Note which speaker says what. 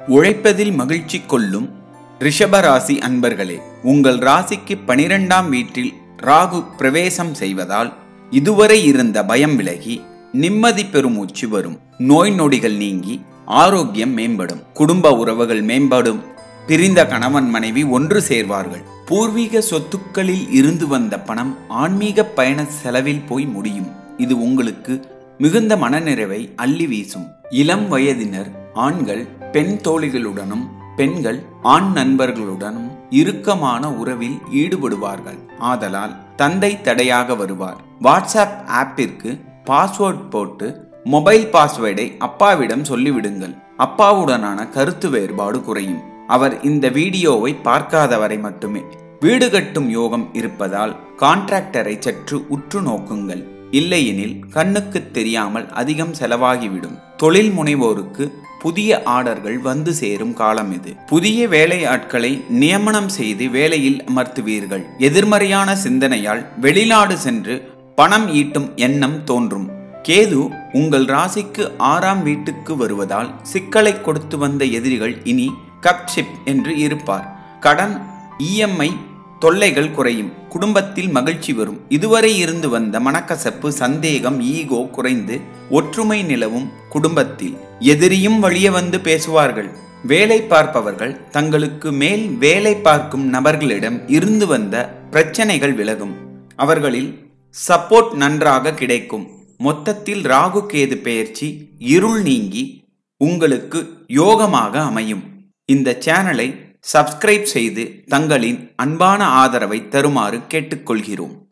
Speaker 1: உழைப்பதில் மகிழ்ச்சி கொள்ளும் ரிஷபராசி அன்பர்களே உங்கள் ராசிக்கு பனிரெண்டாம் வீட்டில் ராகு பிரவேசம் செய்வதால் இதுவரை இருந்த பயம் விலகி நிம்மதி பெருமூச்சு வரும் நோய் நொடிகள் நீங்கி ஆரோக்கியம் மேம்படும் குடும்ப உறவுகள் மேம்படும் பிரிந்த கணவன் மனைவி ஒன்று சேர்வார்கள் பூர்வீக சொத்துக்களில் இருந்து வந்த பணம் ஆன்மீக பயண செலவில் போய் முடியும் இது உங்களுக்கு மிகுந்த மனநிறைவை அள்ளி வீசும் இளம் வயதினர் ஆண்கள் பெண் தோழிகளுடனும் பெண்கள் ஆண் நண்பர்களுடனும் இறுக்கமான உறவில் ஈடுபடுவார்கள் ஆதலால் தந்தை தடையாக வருவார் வாட்ஸ்அப் ஆப்பிற்கு பாஸ்வேர்ட் போட்டு மொபைல் பாஸ்வேர்டை அப்பாவிடம் சொல்லிவிடுங்கள் அப்பாவுடனான கருத்து வேறுபாடு குறையும் அவர் இந்த வீடியோவை பார்க்காதவரை மட்டுமே வீடு கட்டும் யோகம் இருப்பதால் கான்ட்ராக்டரை சற்று உற்று நோக்குங்கள் இல்லையெனில் கண்ணுக்கு தெரியாமல் அதிகம் செலவாகிவிடும் தொழில் முனைவோருக்கு புதிய ஆர்டர்கள் வந்து சேரும் காலம் இது புதிய வேலை ஆட்களை நியமனம் செய்து வேலையில் அமர்த்துவீர்கள் எதிர்மறையான சிந்தனையால் வெளிநாடு சென்று பணம் ஈட்டும் எண்ணம் தோன்றும் கேது உங்கள் ராசிக்கு ஆறாம் வீட்டுக்கு வருவதால் சிக்கலை கொடுத்து வந்த எதிரிகள் இனி கப்ஷிப் என்று இருப்பார் கடன் இஎம்ஐ தொல்லைகள் குறையும் குடும்பத்தில் மகிழ்ச்சி வரும் இதுவரை இருந்து வந்த மனக்கசப்பு சந்தேகம் ஈகோ குறைந்து ஒற்றுமை நிலவும் குடும்பத்தில் எதிரியும் வழிய வந்து பேசுவார்கள் வேலை பார்ப்பவர்கள் தங்களுக்கு மேல் வேலை பார்க்கும் நபர்களிடம் இருந்து வந்த பிரச்சனைகள் விலகும் அவர்களில் சப்போர்ட் நன்றாக கிடைக்கும் மொத்தத்தில் ராகு கேது பெயர்ச்சி இருள் நீங்கி உங்களுக்கு யோகமாக அமையும் இந்த சேனலை சப்ஸ்கிரைப் செய்து தங்களின் அன்பான ஆதரவை தருமாறு கேட்டுக்கொள்கிறோம்